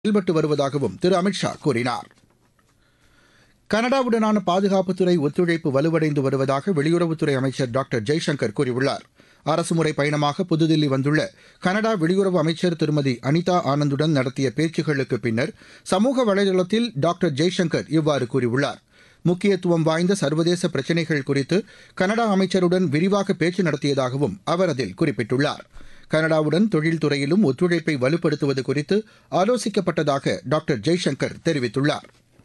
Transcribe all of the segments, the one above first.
செயல்பட்டு வருவதாகவும் திரு அமித்ஷா கூறினார் கனடாவுடனான பாதுகாப்புத்துறை ஒத்துழைப்பு வலுவடைந்து வருவதாக வெளியுறவுத்துறை அமைச்சர் டாக்டர் ஜெய்சங்கர் கூறியுள்ளார் அரசுமுறை பயணமாக புதுதில்லி வந்துள்ள கனடா வெளியுறவு அமைச்சர் திருமதி அனிதா ஆனந்துடன் நடத்திய பேச்சுக்களுக்கு பின்னர் சமூக வலைதளத்தில் டாக்டர் ஜெய்சங்கர் இவ்வாறு கூறியுள்ளார் முக்கியத்துவம் வாய்ந்த சர்வதேச பிரச்சினைகள் குறித்து கனடா அமைச்சருடன் விரிவாக பேச்சு நடத்தியதாகவும் அவர் அதில் குறிப்பிட்டுள்ளார் கனடாவுடன் தொழில்துறையிலும் ஒத்துழைப்பை வலுப்படுத்துவது குறித்து ஆலோசிக்கப்பட்டதாக டாக்டர் ஜெய்சங்கர் தெரிவித்துள்ளார்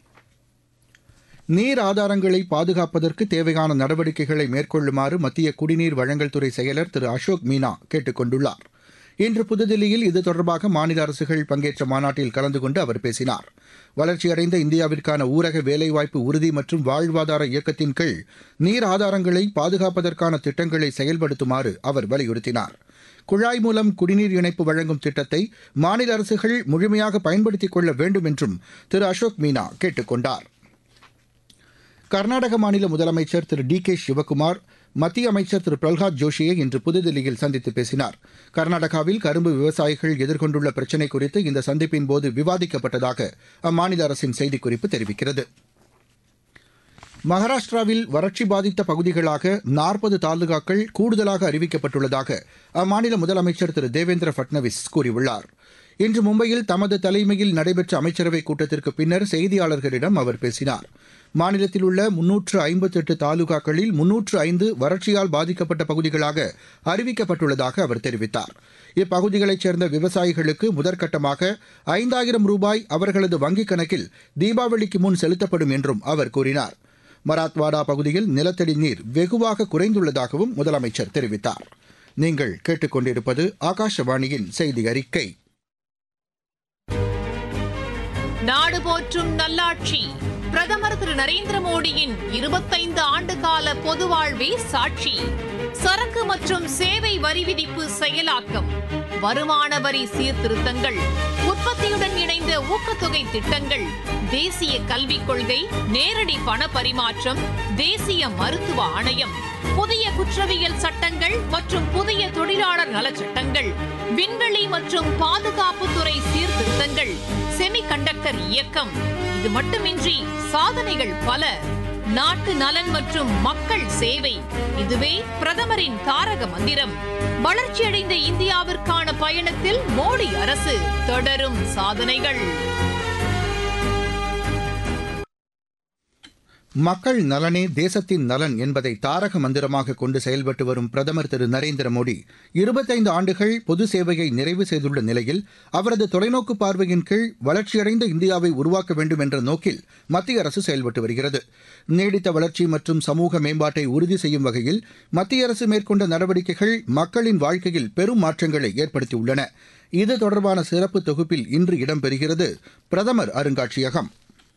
நீர் ஆதாரங்களை பாதுகாப்பதற்கு தேவையான நடவடிக்கைகளை மேற்கொள்ளுமாறு மத்திய குடிநீர் வழங்கல் துறை செயலர் திரு அசோக் மீனா கேட்டுக் கொண்டுள்ளார் இன்று புதுதில்லியில் இது தொடர்பாக மாநில அரசுகள் பங்கேற்ற மாநாட்டில் கலந்து கொண்டு அவர் பேசினார் வளர்ச்சியடைந்த இந்தியாவிற்கான ஊரக வேலைவாய்ப்பு உறுதி மற்றும் வாழ்வாதார இயக்கத்தின் கீழ் நீர் ஆதாரங்களை பாதுகாப்பதற்கான திட்டங்களை செயல்படுத்துமாறு அவர் வலியுறுத்தினார் குழாய் மூலம் குடிநீர் இணைப்பு வழங்கும் திட்டத்தை மாநில அரசுகள் முழுமையாக பயன்படுத்திக் கொள்ள வேண்டும் என்றும் திரு அசோக் மீனா கேட்டுக் கொண்டார் கர்நாடக மாநில முதலமைச்சர் திரு டி கே சிவக்குமார் மத்திய அமைச்சர் திரு பிரல்ஹாத் ஜோஷியை இன்று புதுதில்லியில் சந்தித்து பேசினார் கர்நாடகாவில் கரும்பு விவசாயிகள் எதிர்கொண்டுள்ள பிரச்சினை குறித்து இந்த சந்திப்பின் போது விவாதிக்கப்பட்டதாக அம்மாநில அரசின் செய்திக்குறிப்பு தெரிவிக்கிறது மகாராஷ்டிராவில் வறட்சி பாதித்த பகுதிகளாக நாற்பது தாலுகாக்கள் கூடுதலாக அறிவிக்கப்பட்டுள்ளதாக அம்மாநில முதலமைச்சர் திரு தேவேந்திர பட்னவிஸ் கூறியுள்ளார் இன்று மும்பையில் தமது தலைமையில் நடைபெற்ற அமைச்சரவைக் கூட்டத்திற்கு பின்னர் செய்தியாளர்களிடம் அவர் பேசினார் மாநிலத்தில் உள்ள முன்னூற்று ஐம்பத்தெட்டு தாலுகாக்களில் முன்னூற்று ஐந்து வறட்சியால் பாதிக்கப்பட்ட பகுதிகளாக அறிவிக்கப்பட்டுள்ளதாக அவர் தெரிவித்தார் இப்பகுதிகளைச் சேர்ந்த விவசாயிகளுக்கு முதற்கட்டமாக ஐந்தாயிரம் ரூபாய் அவர்களது வங்கிக் கணக்கில் தீபாவளிக்கு முன் செலுத்தப்படும் என்றும் அவர் கூறினார் மராத்வாடா பகுதியில் நிலத்தடி நீர் வெகுவாக குறைந்துள்ளதாகவும் முதலமைச்சர் தெரிவித்தார் நீங்கள் கேட்டுக்கொண்டிருப்பது ஆகாஷவாணியின் செய்தி அறிக்கை நாடு போற்றும் நல்லாட்சி பிரதமர் திரு நரேந்திர மோடியின் இருபத்தைந்து ஆண்டு கால பொது வாழ்வே சாட்சி சரக்கு மற்றும் சேவை வரி விதிப்பு செயலாக்கம் வருமான வரி சீர்திருத்தங்கள் உற்பத்தியுடன் இணைந்த ஊக்கத்தொகை திட்டங்கள் தேசிய கல்விக் கொள்கை நேரடி பண பரிமாற்றம் தேசிய மருத்துவ ஆணையம் புதிய குற்றவியல் சட்டங்கள் மற்றும் புதிய தொழிலாளர் நலச் சட்டங்கள் விண்வெளி மற்றும் பாதுகாப்புத்துறை சீர்திருத்தங்கள் செமிகண்டக்டர் இயக்கம் இது மட்டுமின்றி சாதனைகள் பல நாட்டு நலன் மற்றும் மக்கள் சேவை இதுவே பிரதமரின் தாரக மந்திரம் வளர்ச்சியடைந்த இந்தியாவிற்கான பயணத்தில் மோடி அரசு தொடரும் சாதனைகள் மக்கள் நலனே தேசத்தின் நலன் என்பதை தாரக மந்திரமாக கொண்டு செயல்பட்டு வரும் பிரதமர் திரு நரேந்திர மோடி இருபத்தைந்து ஆண்டுகள் பொது சேவையை நிறைவு செய்துள்ள நிலையில் அவரது தொலைநோக்கு பார்வையின் கீழ் வளர்ச்சியடைந்த இந்தியாவை உருவாக்க வேண்டும் என்ற நோக்கில் மத்திய அரசு செயல்பட்டு வருகிறது நீடித்த வளர்ச்சி மற்றும் சமூக மேம்பாட்டை உறுதி செய்யும் வகையில் மத்திய அரசு மேற்கொண்ட நடவடிக்கைகள் மக்களின் வாழ்க்கையில் பெரும் மாற்றங்களை ஏற்படுத்தியுள்ளன இது தொடர்பான சிறப்பு தொகுப்பில் இன்று இடம்பெறுகிறது பிரதமர் அருங்காட்சியகம்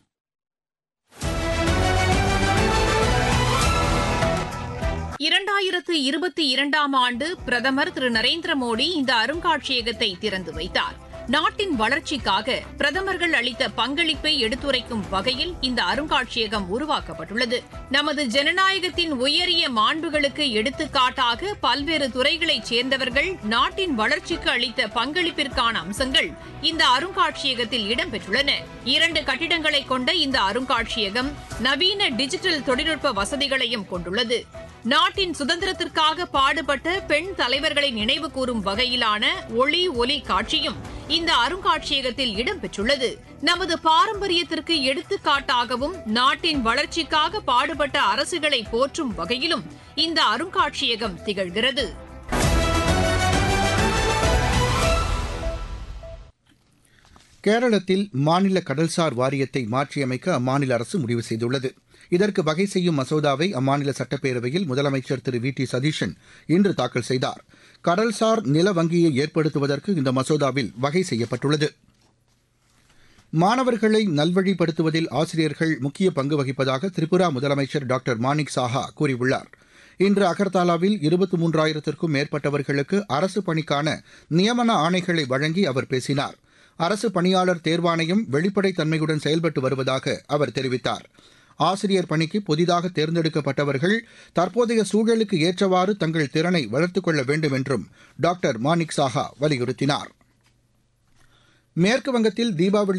இரண்டாயிரத்து இருபத்தி இரண்டாம் ஆண்டு பிரதமர் திரு நரேந்திர மோடி இந்த அருங்காட்சியகத்தை திறந்து வைத்தார் நாட்டின் வளர்ச்சிக்காக பிரதமர்கள் அளித்த பங்களிப்பை எடுத்துரைக்கும் வகையில் இந்த அருங்காட்சியகம் உருவாக்கப்பட்டுள்ளது நமது ஜனநாயகத்தின் உயரிய மாண்புகளுக்கு எடுத்துக்காட்டாக பல்வேறு துறைகளைச் சேர்ந்தவர்கள் நாட்டின் வளர்ச்சிக்கு அளித்த பங்களிப்பிற்கான அம்சங்கள் இந்த அருங்காட்சியகத்தில் இடம்பெற்றுள்ளன இரண்டு கட்டிடங்களை கொண்ட இந்த அருங்காட்சியகம் நவீன டிஜிட்டல் தொழில்நுட்ப வசதிகளையும் கொண்டுள்ளது நாட்டின் சுதந்திரத்திற்காக பாடுபட்ட பெண் தலைவர்களை நினைவு கூறும் வகையிலான ஒளி ஒலி காட்சியும் இந்த அருங்காட்சியகத்தில் இடம்பெற்றுள்ளது நமது பாரம்பரியத்திற்கு எடுத்துக்காட்டாகவும் நாட்டின் வளர்ச்சிக்காக பாடுபட்ட அரசுகளை போற்றும் வகையிலும் இந்த அருங்காட்சியகம் திகழ்கிறது கேரளத்தில் மாநில கடல்சார் வாரியத்தை மாற்றியமைக்க அம்மாநில அரசு முடிவு செய்துள்ளது இதற்கு வகை செய்யும் மசோதாவை அம்மாநில சட்டப்பேரவையில் முதலமைச்சர் திரு வி டி சதீஷன் இன்று தாக்கல் செய்தார் கடல்சார் நில வங்கியை ஏற்படுத்துவதற்கு இந்த மசோதாவில் வகை செய்யப்பட்டுள்ளது மாணவர்களை நல்வழிப்படுத்துவதில் ஆசிரியர்கள் முக்கிய பங்கு வகிப்பதாக திரிபுரா முதலமைச்சர் டாக்டர் மாணிக் சாஹா கூறியுள்ளார் இன்று அகர்தாலாவில் இருபத்தி மூன்றாயிரத்திற்கும் மேற்பட்டவர்களுக்கு அரசு பணிக்கான நியமன ஆணைகளை வழங்கி அவர் பேசினார் அரசு பணியாளர் தேர்வாணையம் வெளிப்படைத் தன்மையுடன் செயல்பட்டு வருவதாக அவர் தெரிவித்தார் ஆசிரியர் பணிக்கு புதிதாக தேர்ந்தெடுக்கப்பட்டவர்கள் தற்போதைய சூழலுக்கு ஏற்றவாறு தங்கள் திறனை வளர்த்துக் கொள்ள வேண்டும் என்றும் டாக்டர் மாணிக் சாஹா வலியுறுத்தினார் மேற்கு வங்கத்தில் தீபாவளி